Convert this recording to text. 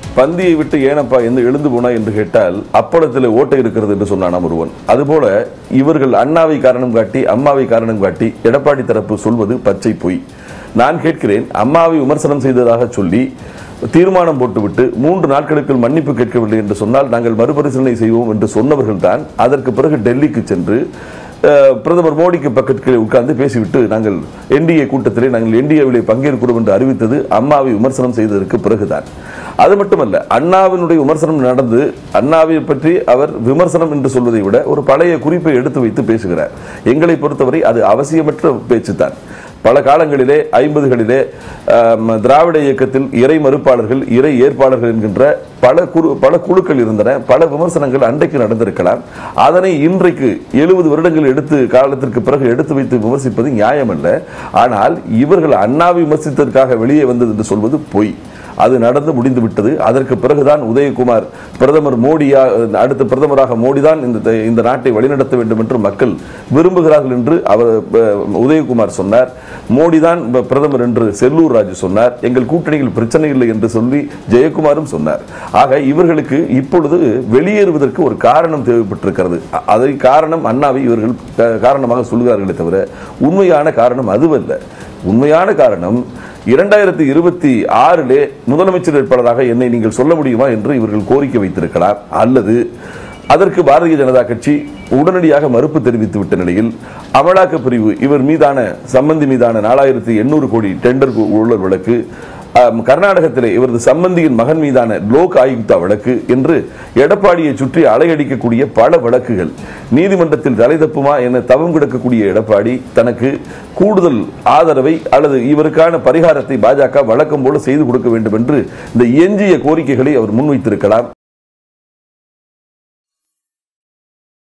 பந்தியை விட்டு ஏனப்பா என்று எழுந்து போனா என்று கேட்டால் அப்பளத்தில் ஓட்டை இருக்கிறது என்று சொன்னானாம் ஒருவன் அதுபோல இவர்கள் அண்ணாவை காரணம் காட்டி அம்மாவை காரணம் காட்டி எடப்பாடி தரப்பு சொல்வது பச்சை பொய் நான் கேட்கிறேன் அம்மாவை விமர்சனம் செய்ததாக சொல்லி தீர்மானம் போட்டுவிட்டு மூன்று நாட்களுக்கு மன்னிப்பு கேட்கவில்லை என்று சொன்னால் நாங்கள் மறுபரிசீலனை செய்வோம் என்று சொன்னவர்கள் தான் அதற்கு பிறகு டெல்லிக்கு சென்று அஹ், பிரதமர் மோடிக்கு பக்கத்தில் உட்கார்ந்து பேசிவிட்டு நாங்கள் என்டிஏ கூட்டத்திலே நாங்கள் என்டிஏவிலே பங்கேற்கிறோம் என்று அறிவித்தது அம்மாவை விமர்சனம் செய்ததற்கு பிறகுதான் அது மட்டுமல்ல அண்ணாவினுடைய விமர்சனம் நடந்து அண்ணாவை பற்றி அவர் விமர்சனம் என்று சொல்வதை விட ஒரு பழைய குறிப்பை எடுத்து வைத்து பேசுகிறார் எங்களை பொறுத்தவரை அது அவசியமற்ற பேச்சுத்தான் பல காலங்களிலே ஐம்பதுகளிலே ஆம், திராவிட இயக்கத்தில் இறை மறுப்பாளர்கள் இறை ஏற்பாளர்கள் என்கின்ற பல குழு பல குழுக்கள் இருந்தன பல விமர்சனங்கள் அன்றைக்கு நடந்திருக்கலாம் அதனை இன்றைக்கு எழுபது வருடங்கள் எடுத்து காலத்திற்கு பிறகு எடுத்து வைத்து விமர்சிப்பது நியாயமல்ல ஆனால் இவர்கள் அண்ணாவை விமர்சித்ததற்காக வெளியே வந்தது என்று சொல்வது பொய் அது நடந்து முடிந்து விட்டது அதற்கு பிறகுதான் உதயகுமார் பிரதமர் மோடியா அடுத்த பிரதமராக மோடி தான் இந்த இந்த நாட்டை வழிநடத்த வேண்டும் என்று மக்கள் விரும்புகிறார்கள் என்று அவர் அஹ், உதயகுமார் சொன்னார் மோடி தான் ப- பிரதமர் என்று செல்லூர் ராஜு சொன்னார் எங்கள் கூட்டணியில் பிரச்சனை இல்லை என்று சொல்லி ஜெயக்குமாரும் சொன்னார் ஆக இவர்களுக்கு இப்பொழுது வெளியேறுவதற்கு ஒரு காரணம் தேவைப்பட்டிருக்கிறது அ- அதை காரணம் அண்ணாவை இவர்கள் க- காரணமாக சொல்கிறார்களே தவிர உண்மையான காரணம் அதுவல்ல உண்மையான காரணம் இரண்டாயிரத்தி இருபத்தி ஆறிலே முதலமைச்சர் வேட்பாளராக என்னை நீங்கள் சொல்ல முடியுமா என்று இவர்கள் கோரிக்கை வைத்திருக்கலாம் அல்லது அதற்கு பாரதிய ஜனதா கட்சி உடனடியாக மறுப்பு தெரிவித்து விட்ட நிலையில் அமலாக்க பிரிவு இவர் மீதான சம்பந்தி மீதான நாலாயிரத்தி எண்ணூறு கோடி டெண்டர் ஊழல் வழக்கு ஆம், கர்நாடகத்திலே இவரது சம்பந்தியின் மகன் மீதான லோக் ஆயுக்தா வழக்கு என்று எடப்பாடியை சுற்றி அலையடிக்கக்கூடிய பல வழக்குகள் நீதிமன்றத்தில் தலை தப்புமா என தவம் கிடக்கக்கூடிய எடப்பாடி தனக்கு கூடுதல் ஆதரவை அல்லது இவருக்கான பரிகாரத்தை பாஜக வழக்கம் போல செய்து கொடுக்க வேண்டும் என்று இந்த எஞ்சிய கோரிக்கைகளை அவர் முன்வைத்திருக்கலாம்